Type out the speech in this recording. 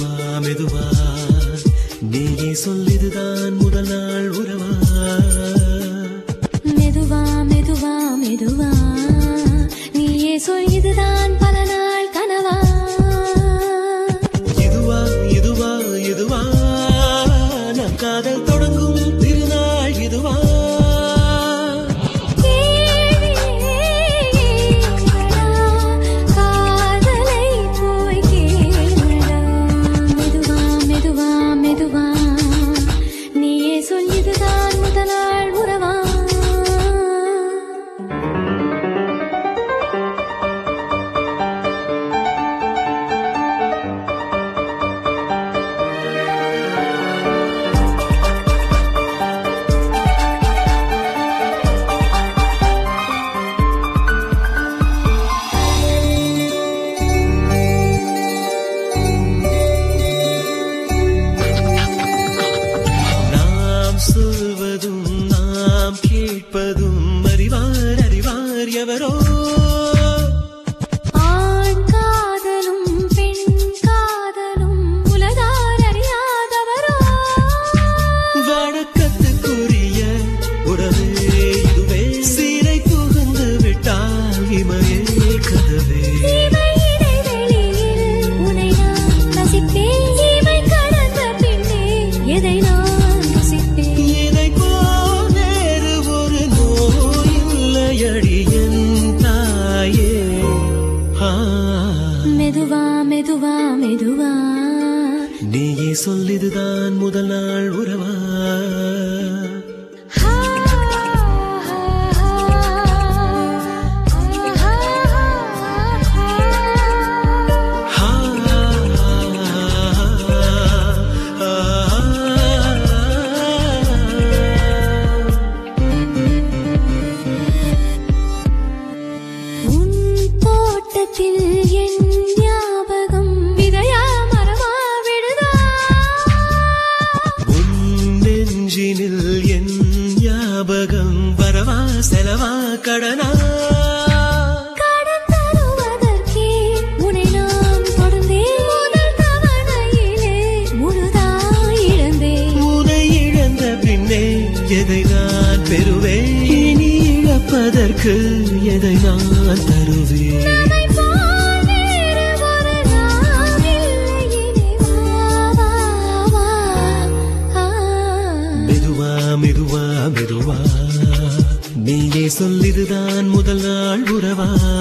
மெதுவா மெதுவா நீயே சொல்லிதுதான் முதல் நாள் உறவா மெதுவா மெதுவா மெதுவா நீயே சொல் இதுதான் பல நாள் கனவா இதுவா இதுவா இதுவா நம் காதல் தொடங்கும் திருநாள் இதுவா காதலை போய் கேளடா மெதுவா மெதுவா மெதுவா நீயே சொல் இதுதான் முதல் நாள் உறவா நாம் சொல்வதும் நாம் கேட்பதும் அறிவார் அறிவார் எவரோ ஆண் காதலும் பெண் காதலும் உலகார் அறியாதவரோ வழக்கத்துக்குரிய உறவே இதுவே சீரை புகுந்து விட்டால் இமையே கதவே இவை இடைவெளியில் உன்னை நான் ரசிப்பேன் இவை கடந்த பின்னே எதை நான் ருசிப்பேன் இதை போல் வேறு ஒரு நோய் இல்லையடி என் தாயே ஆ, மெதுவா மெதுவா மெதுவா நீயே சொல்லிதுதான் முதல் நாள் உறவா ஹா, ஹா, ஹா, ஹா. ஆ, உன் தோட்டத்தில் என் ஞாபகம் விதையா மரமா விழுதா உன் நெஞ்சினில் என் ஞாபகம் வரவா செலவா கடனா கடன் தருவதற்கே உன்னை நான் தொடர்ந்தேன் முதல் தவணையிலே முழுதாய் இழந்தேன் உனை இழந்த பின்னே எதை நான் பெறுவேன் இனி இழப்பதற்கு எதை நான் தருவேன் நம்மை போல் வேறு ஒரு நாம் இல்லை இனி வா, வா, வா. ஆ. மெதுவா மெதுவா மெதுவா நீயே சொல்லிதுதான் முதல் நாள் உறவா